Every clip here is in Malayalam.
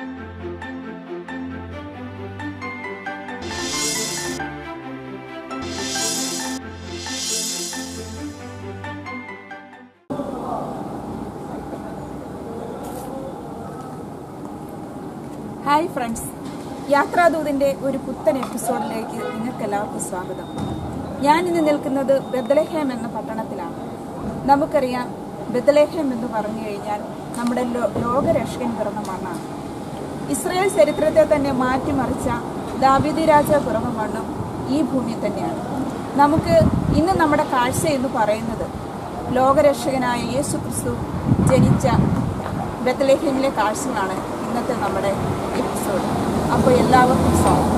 ഹായ് ഫ്രണ്ട്സ് യാത്രാദൂതിന്റെ ഒരു പുത്തൻ എപ്പിസോഡിലേക്ക് നിങ്ങൾക്ക് എല്ലാവർക്കും സ്വാഗതം ഞാൻ ഇന്ന് നിൽക്കുന്നത് ബദലഹേം എന്ന പട്ടണത്തിലാണ് നമുക്കറിയാം ബദലഹേം എന്ന് പറഞ്ഞു കഴിഞ്ഞാൽ നമ്മുടെ ലോ- ലോകരക്ഷകൻ പിറന്ന മണ്ണാണ് ഇസ്രായേൽ ചരിത്രത്തെ തന്നെ മാറ്റിമറിച്ച ദാവിദി രാജ പിറന്ന മണ്ണും ഈ ഭൂമി തന്നെയാണ് നമുക്ക് ഇന്ന് നമ്മുടെ കാഴ്ച എന്ന് പറയുന്നത് ലോകരക്ഷകനായ യേശു ക്രിസ്തു ജനിച്ച ബത്തലേഹേമിലെ കാഴ്ചകളാണ് ഇന്നത്തെ നമ്മുടെ എപ്പിസോഡ് അപ്പോൾ എല്ലാവർക്കും സ്വാഗതം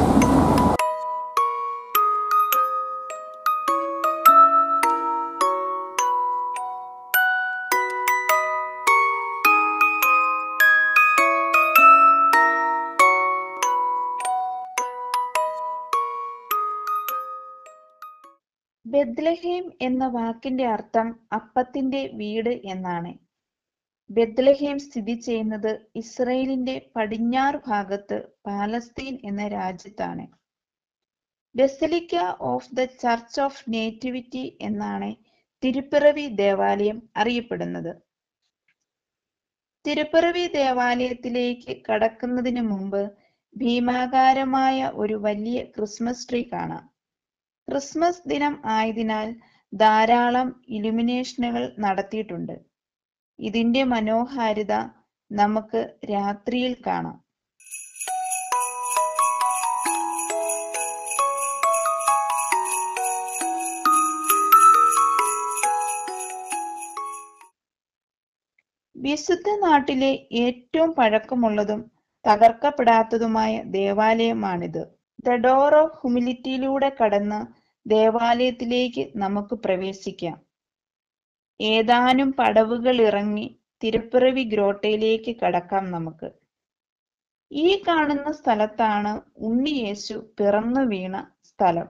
ബെത്ലഹേം എന്ന വാക്കിന്റെ അർത്ഥം അപ്പത്തിന്റെ വീട് എന്നാണ് ബെത്ലഹേം സ്ഥിതി ചെയ്യുന്നത് ഇസ്രയേലിന്റെ പടിഞ്ഞാറ് ഭാഗത്ത് പാലസ്തീൻ എന്ന രാജ്യത്താണ് basilica of the church of nativity എന്നാണ് തിരുപ്പിറവി ദേവാലയം അറിയപ്പെടുന്നത് തിരുപ്പിറവി ദേവാലയത്തിലേക്ക് കടക്കുന്നതിന് മുമ്പ് ഭീമാകാരമായ ഒരു വലിയ ക്രിസ്മസ് ട്രീ കാണാം ക്രിസ്മസ് ദിനം ആയതിനാൽ ധാരാളം ഇലുമിനേഷനുകൾ നടത്തിയിട്ടുണ്ട് ഇതിന്റെ മനോഹാരിത നമുക്ക് രാത്രിയിൽ കാണാം വിശുദ്ധ നാട്ടിലെ ഏറ്റവും പഴക്കമുള്ളതും തകർക്കപ്പെടാത്തതുമായ ദേവാലയമാണിത് ദ ഡോർ ഓഫ് ഹ്യൂമിലിറ്റിയിലൂടെ കടന്ന് ദേവാലയത്തിലേക്ക് നമുക്ക് പ്രവേശിക്കാം ഏതാനും പടവുകൾ ഇറങ്ങി തിരുപ്പിറവി ഗ്രോട്ടയിലേക്ക് കടക്കാം നമുക്ക് ഈ കാണുന്ന സ്ഥലത്താണ് ഉണ്ണിയേശു പിറന്നു വീണ സ്ഥലം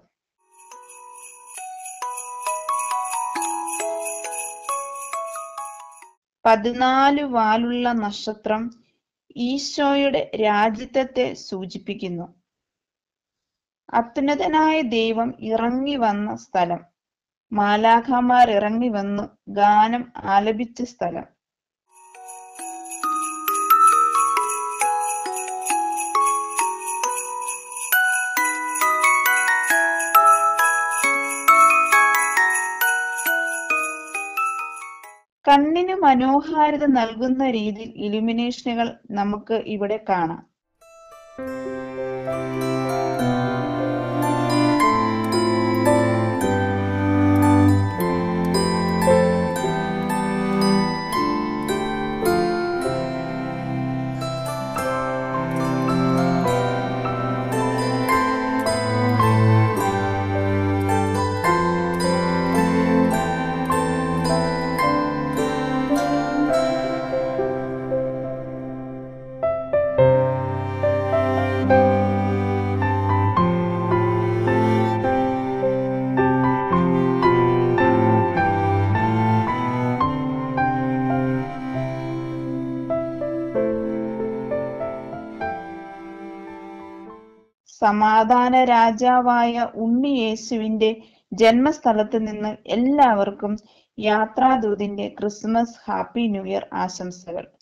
പതിനാല് വാലുള്ള നക്ഷത്രം ഈശോയുടെ രാജ്യത്വത്തെ സൂചിപ്പിക്കുന്നു അത്യുന്നതനായ ദൈവം ഇറങ്ങി വന്ന സ്ഥലം മാലാഖമാർ ഇറങ്ങി വന്നു ഗാനം ആലപിച്ച സ്ഥലം കണ്ണിന് മനോഹാരിത നൽകുന്ന രീതിയിൽ ഇലുമിനേഷനുകൾ നമുക്ക് ഇവിടെ കാണാം സമാധാന രാജാവായ ഉണ്ണിയേശുവിന്റെ ജന്മസ്ഥലത്ത് നിന്ന് എല്ലാവർക്കും യാത്രാദൂതിന്റെ ക്രിസ്മസ് ഹാപ്പി ന്യൂ ഇയർ ആശംസകൾ